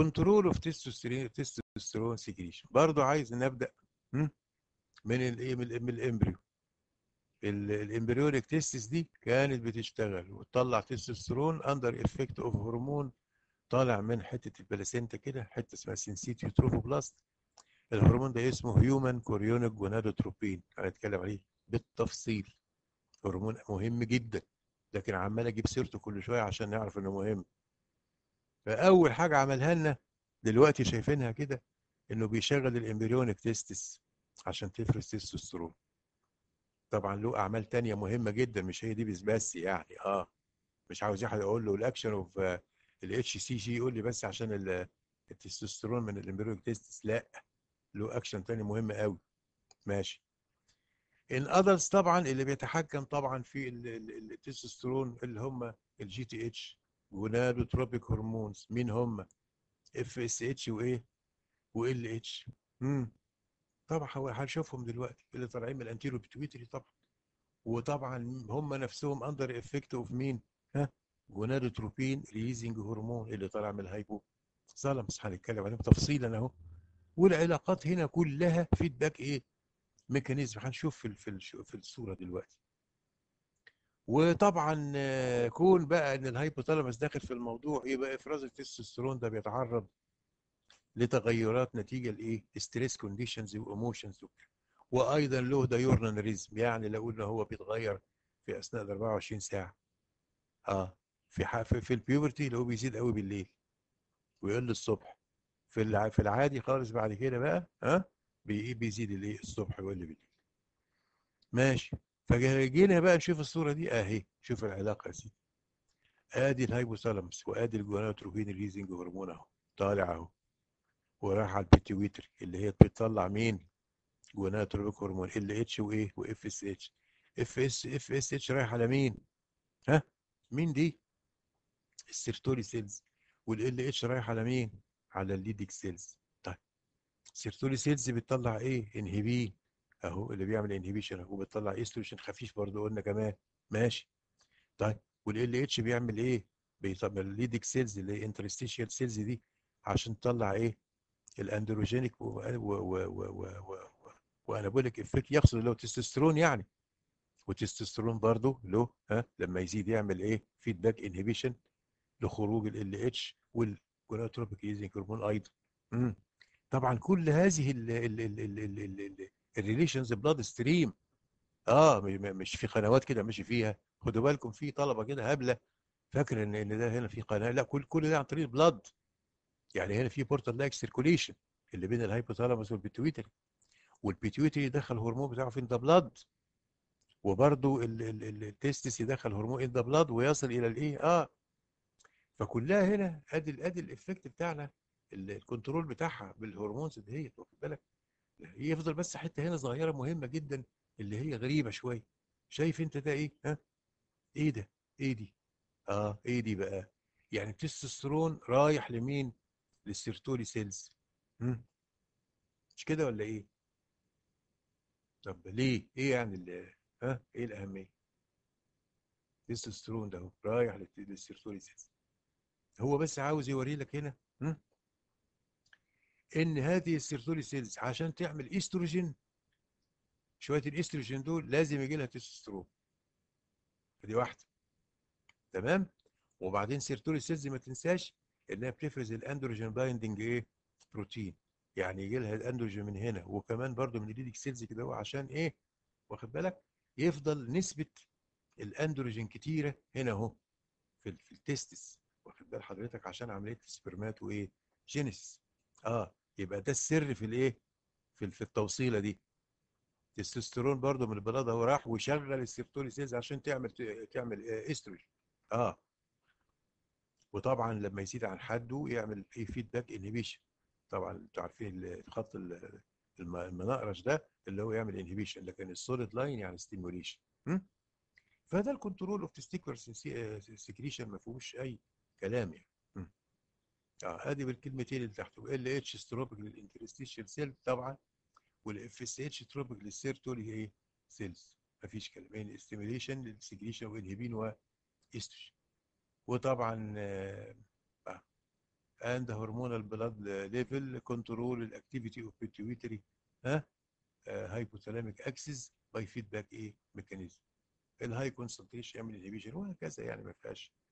كنترول اوف تستوستيرون سكريشن برضه عايز نبدا من الايه من الامبريو الامبريونيك تيستس دي كانت بتشتغل وتطلع تستوستيرون اندر افكت اوف هرمون طالع من حته البلاسينتا كده حته اسمها سنسيتيو تروفوبلاست الهرمون ده اسمه هيومن كوريونيك جونادوتروبين هنتكلم عليه بالتفصيل هرمون مهم جدا لكن عمال اجيب سيرته كل شويه عشان نعرف انه مهم فاول حاجه عملها لنا دلوقتي شايفينها كده انه بيشغل الامبريونيك تيستس عشان تفرز تستوستيرون طبعا له اعمال تانية مهمه جدا مش هي دي بس بس يعني اه مش عاوز احد اقول له الاكشن اوف الاتش سي جي يقول لي بس عشان التستوستيرون من الامبريونيك تيستس لا له اكشن تاني مهم قوي ماشي الادلتس طبعا اللي بيتحكم طبعا في التستوستيرون اللي هم الجي تي اتش جونادوتروبيك هرمونز مين هم اف اس اتش وايه وال اتش امم طبعا هنشوفهم دلوقتي اللي طالعين من الانتيرو بيتويتري طبعا وطبعا هم نفسهم اندر افكت اوف مين ها جونادوتروبين ريليزنج هرمون اللي طالع من الهايبو ثالاموس هنتكلم عليهم تفصيلا اهو والعلاقات هنا كلها فيدباك ايه ميكانيزم هنشوف في في في الصوره دلوقتي وطبعا كون بقى ان الهايبوثالاموس داخل في الموضوع يبقى افراز التستوستيرون ده بيتعرض لتغيرات نتيجه لايه ستريس كونديشنز وايموشنز وايضا له دايورنال ريزم يعني لو قلنا هو بيتغير في اثناء ال 24 ساعه اه في في, في البيوبرتي اللي هو بيزيد قوي بالليل ويقل الصبح في في العادي خالص بعد كده بقى ها آه بيزيد الايه الصبح ويقل بالليل ماشي فجينا بقى نشوف الصوره دي اهي شوف العلاقه يا سيدي ادي الهايبوثالاموس وادي الجونادوتروبين ريليزنج هرمون اهو طالع اهو وراح على البيتيويتري اللي هي بتطلع مين جونادوتروبيك هرمون ال اتش وايه واف اس اتش اف اس اف اس اتش رايح على مين ها مين دي السيرتولي سيلز والال اتش رايح على مين على الليديك سيلز طيب السيرتولي سيلز بتطلع ايه انهبين اهو اللي بيعمل انهبيشن اهو بتطلع استروجين خفيف برضه قلنا كمان ماشي طيب والال اتش بيعمل ايه بيطلع الليديك سيلز اللي هي انترستيشيال سيلز دي عشان تطلع ايه الاندروجينيك وانابوليك افكت يقصد اللي هو تستوستيرون يعني والتستوستيرون برضه له ها لما يزيد يعمل ايه فيدباك انهبيشن لخروج ال اتش والجوناتروبيك ايزنج هرمون ايضا امم طبعا كل هذه الريليشنز بلاد ستريم اه مش في قنوات كده ماشي فيها خدوا بالكم في طلبه كده هبله فاكر ان ان ده هنا في قناه لا كل كل ده عن طريق البلاد يعني هنا في بورتال لايك سيركوليشن اللي بين الهايبوثالاموس والبيتويتري والبيتويتري يدخل الهرمون بتاعه في ذا بلاد وبرده التستس يدخل هرمون ان ذا بلاد ويصل الى الايه اه فكلها هنا ادي ادي الافكت بتاعنا الكنترول بتاعها بالهرمونز ديت واخد بالك يفضل بس حته هنا صغيره مهمه جدا اللي هي غريبه شويه شايف انت ده ايه ها ايه ده ايه دي اه ايه دي بقى يعني التستوستيرون رايح لمين للسيرتولي سيلز مم. مش كده ولا ايه طب ليه ايه يعني اللي ها ايه الاهميه التستوستيرون ده رايح للسيرتولي سيلز هو بس عاوز يوري لك هنا مم. ان هذه السيرتولي سيلز عشان تعمل استروجين شويه الاستروجين دول لازم يجي لها تستوستيرون دي واحده تمام وبعدين سيرتولي سيلز ما تنساش انها بتفرز الاندروجين بايندنج ايه بروتين يعني يجي لها الاندروجين من هنا وكمان برضو من الليديك سيلز كده هو عشان ايه واخد بالك يفضل نسبه الاندروجين كتيره هنا اهو في في التستس واخد بال حضرتك عشان عمليه السبرمات وايه جينيسيس اه يبقى ده السر في الايه في في التوصيله دي التستوستيرون برضو من البلاد هو راح وشغل السيرتولي سيلز عشان تعمل تعمل استروجين اه وطبعا لما يزيد عن حده يعمل ايه فيدباك انهبيشن طبعا انتوا عارفين الخط المنقرش ده اللي هو يعمل انهبيشن لكن السوليد لاين يعني ستيموليشن فده الكنترول اوف تستيكولار سكريشن ما فيهوش اي كلام يعني اه ادي بالكلمتين اللي تحته ال اتش ستروبيك للانترستيشال سيل طبعا والاف اس اتش تروبيك للسيرتولي ايه سيلز مفيش كلام يعني ستيميليشن للسكريشن وانهبين واستروجين وطبعا آه and hormonal blood level control activity of pituitary ها hypothalamic axis by feedback ايه mechanism الهاي كونسنتريشن يعمل انهبيشن وهكذا يعني ما فيهاش